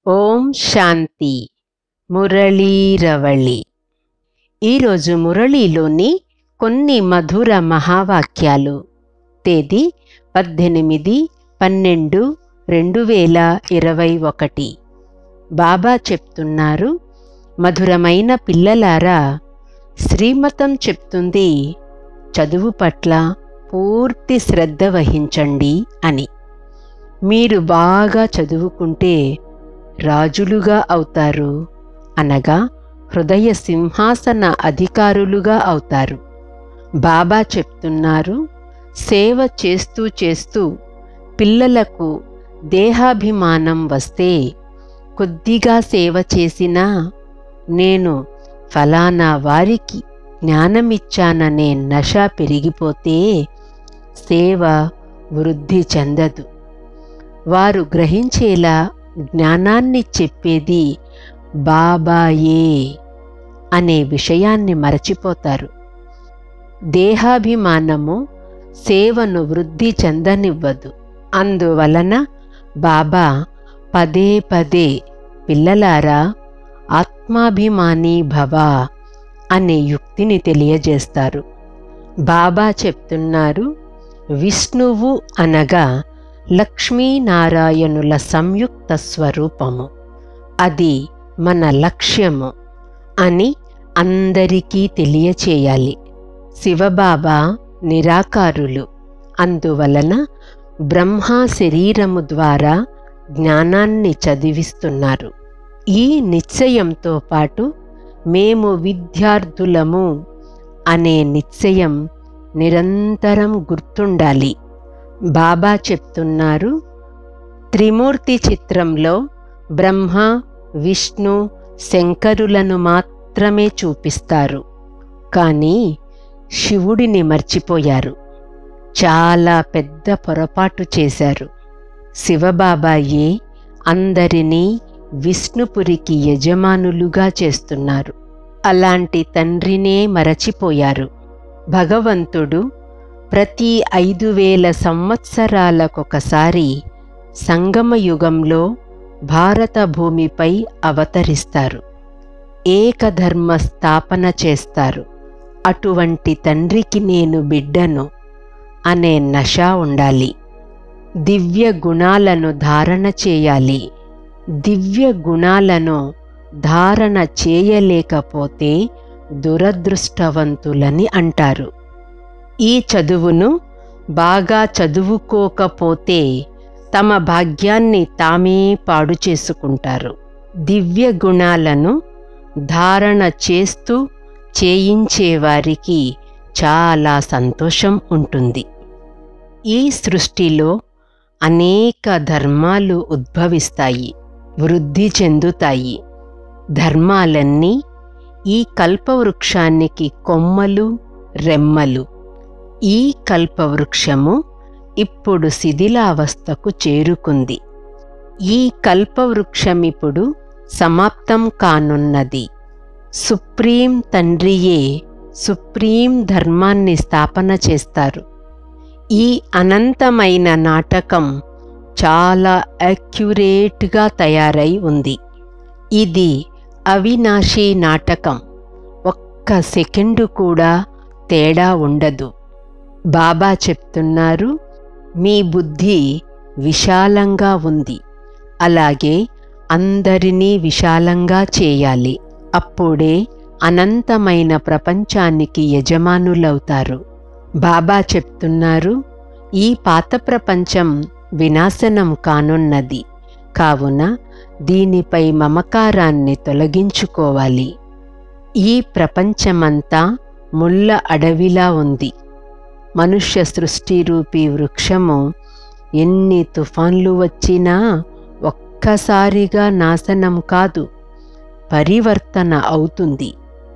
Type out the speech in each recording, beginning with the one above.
ఓం శాంతి మురళీరవళి ఈరోజు మురళీలోని కొన్ని మధుర మహావాక్యాలు తేదీ పద్దెనిమిది పన్నెండు రెండు వేల ఇరవై ఒకటి బాబా చెప్తున్నారు మధురమైన పిల్లలారా శ్రీమతం చెప్తుంది చదువు పట్ల పూర్తి శ్రద్ధ వహించండి అని మీరు బాగా చదువుకుంటే రాజులుగా అవుతారు అనగా హృదయ సింహాసన అధికారులుగా అవుతారు బాబా చెప్తున్నారు సేవ చేస్తూ చేస్తూ పిల్లలకు దేహాభిమానం వస్తే కొద్దిగా సేవ చేసినా నేను ఫలానా వారికి జ్ఞానమిచ్చాననే నష పెరిగిపోతే సేవ వృద్ధి చెందదు వారు గ్రహించేలా జ్ఞానాన్ని చెప్పేది బాబాయే అనే విషయాన్ని మరచిపోతారు దేహాభిమానము సేవను వృద్ధి చెందనివ్వదు అందువలన బాబా పదే పదే పిల్లలారా ఆత్మాభిమాని భవ అనే యుక్తిని తెలియజేస్తారు బాబా చెప్తున్నారు విష్ణువు అనగా లక్ష్మీనారాయణుల సంయుక్త స్వరూపము అది మన లక్ష్యము అని అందరికీ తెలియచేయాలి శివబాబా నిరాకారులు అందువలన బ్రహ్మ శరీరము ద్వారా జ్ఞానాన్ని చదివిస్తున్నారు ఈ నిశ్చయంతో పాటు మేము విద్యార్థులము అనే నిశ్చయం నిరంతరం గుర్తుండాలి బాబా చెప్తున్నారు త్రిమూర్తి చిత్రంలో బ్రహ్మ విష్ణు శంకరులను మాత్రమే చూపిస్తారు కానీ శివుడిని మర్చిపోయారు చాలా పెద్ద పొరపాటు చేశారు శివబాబాయే అందరినీ విష్ణుపురికి యజమానులుగా చేస్తున్నారు అలాంటి తండ్రినే మరచిపోయారు భగవంతుడు ప్రతి ఐదు వేల సంవత్సరాలకొకసారి సంగమయుగంలో భారత భూమిపై అవతరిస్తారు ఏకధర్మ స్థాపన చేస్తారు అటువంటి తండ్రికి నేను బిడ్డను అనే నష ఉండాలి దివ్య గుణాలను ధారణ చేయాలి దివ్య గుణాలను ధారణ చేయలేకపోతే దురదృష్టవంతులని అంటారు ఈ చదువును బాగా చదువుకోకపోతే తమ భాగ్యాన్ని తామే పాడు చేసుకుంటారు దివ్య గుణాలను ధారణ చేస్తూ చేయించేవారికి చాలా సంతోషం ఉంటుంది ఈ సృష్టిలో అనేక ధర్మాలు ఉద్భవిస్తాయి వృద్ధి చెందుతాయి ధర్మాలన్నీ ఈ కల్పవృక్షానికి కొమ్మలు రెమ్మలు ఈ కల్పవృక్షము ఇప్పుడు శిథిలావస్థకు చేరుకుంది ఈ కల్పవృక్షమిప్పుడు సమాప్తం కానున్నది సుప్రీం తండ్రియే సుప్రీం ధర్మాన్ని స్థాపన చేస్తారు ఈ అనంతమైన నాటకం చాలా అక్యురేట్గా తయారై ఉంది ఇది అవినాశీ నాటకం ఒక్క సెకండు కూడా తేడా ఉండదు బాబా చెప్తున్నారు మీ బుద్ధి విశాలంగా ఉంది అలాగే అందరినీ విశాలంగా చేయాలి అప్పుడే అనంతమైన ప్రపంచానికి యజమానులవుతారు బాబా చెప్తున్నారు ఈ పాత ప్రపంచం వినాశనం కానున్నది కావున దీనిపై మమకారాన్ని తొలగించుకోవాలి ఈ ప్రపంచమంతా ముళ్ళ అడవిలా ఉంది మనుష్య సృష్టి రూపీ వృక్షము ఎన్ని తుఫాన్లు వచ్చినా ఒక్కసారిగా నాశనం కాదు పరివర్తన అవుతుంది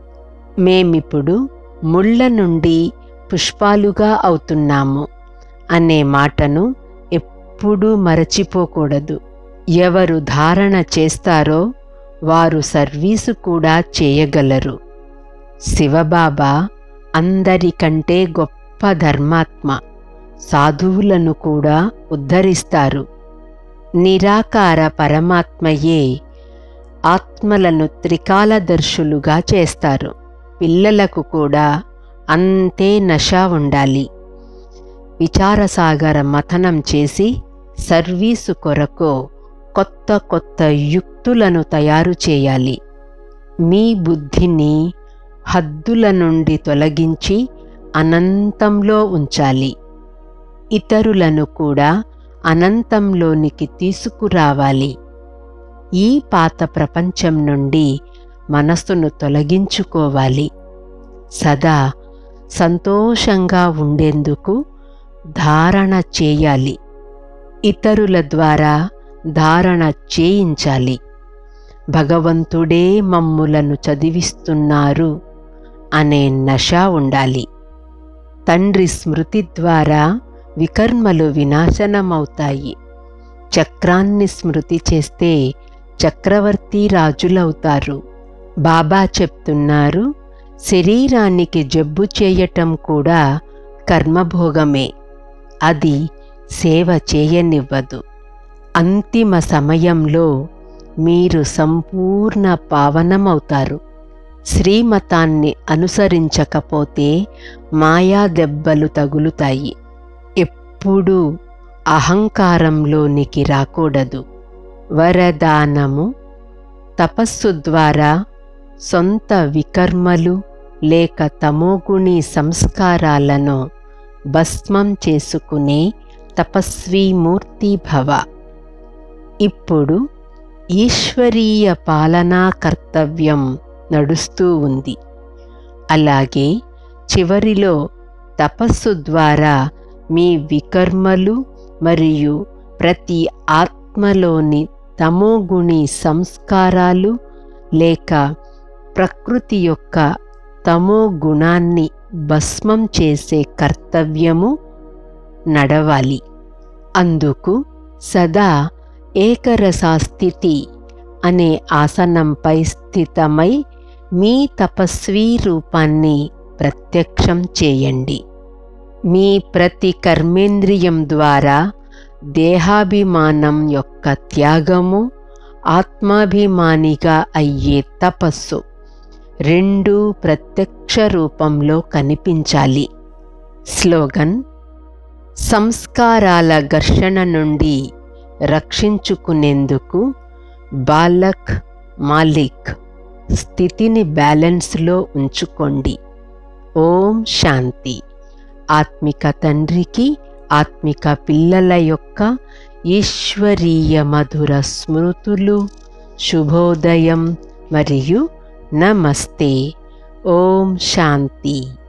మేమిప్పుడు ముళ్ళ నుండి పుష్పాలుగా అవుతున్నాము అనే మాటను ఎప్పుడూ మరచిపోకూడదు ఎవరు ధారణ చేస్తారో వారు సర్వీసు కూడా చేయగలరు శివబాబా అందరికంటే గొప్ప ధర్మాత్మ సాధువులను కూడా ఉద్ధరిస్తారు నిరాకార పరమాత్మయే ఆత్మలను త్రికాలదర్శులుగా చేస్తారు పిల్లలకు కూడా అంతే నష ఉండాలి విచారసాగర మథనం చేసి సర్వీసు కొరకు కొత్త కొత్త యుక్తులను తయారు చేయాలి మీ బుద్ధిని హద్దుల నుండి తొలగించి అనంతంలో ఉంచాలి ఇతరులను కూడా అనంతంలోనికి తీసుకురావాలి ఈ పాత ప్రపంచం నుండి మనస్సును తొలగించుకోవాలి సదా సంతోషంగా ఉండేందుకు ధారణ చేయాలి ఇతరుల ద్వారా ధారణ చేయించాలి భగవంతుడే మమ్ములను చదివిస్తున్నారు అనే నష ఉండాలి తండ్రి స్మృతి ద్వారా వికర్మలు వినాశనమవుతాయి చక్రాన్ని స్మృతి చేస్తే చక్రవర్తి రాజులవుతారు బాబా చెప్తున్నారు శరీరానికి జబ్బు చేయటం కూడా కర్మభోగమే అది సేవ చేయనివ్వదు అంతిమ సమయంలో మీరు సంపూర్ణ పావనమవుతారు శ్రీమతాన్ని అనుసరించకపోతే మాయా దెబ్బలు తగులుతాయి ఎప్పుడూ అహంకారంలోనికి రాకూడదు వరదానము తపస్సు ద్వారా సొంత వికర్మలు లేక తమోగుణి సంస్కారాలను భస్మం చేసుకునే తపస్వీమూర్తి భవ ఇప్పుడు ఈశ్వరీయ పాలనా కర్తవ్యం నడుస్తూ ఉంది అలాగే చివరిలో తపస్సు ద్వారా మీ వికర్మలు మరియు ప్రతి ఆత్మలోని తమోగుణి సంస్కారాలు లేక ప్రకృతి యొక్క తమో గుణాన్ని భస్మం చేసే కర్తవ్యము నడవాలి అందుకు సదా ఏకరసాస్థితి అనే ఆసనంపై స్థితమై మీ తపస్వీ రూపాన్ని ప్రత్యక్షం చేయండి మీ ప్రతి కర్మేంద్రియం ద్వారా దేహాభిమానం యొక్క త్యాగము ఆత్మాభిమానిగా అయ్యే తపస్సు రెండూ ప్రత్యక్ష రూపంలో కనిపించాలి స్లోగన్ సంస్కారాల ఘర్షణ నుండి రక్షించుకునేందుకు బాలక్ మాలిక్ స్థితిని బ్యాలెన్స్లో ఉంచుకోండి ఓం శాంతి ఆత్మిక తండ్రికి ఆత్మిక పిల్లల యొక్క ఈశ్వరీయ మధుర స్మృతులు శుభోదయం మరియు నమస్తే ఓం శాంతి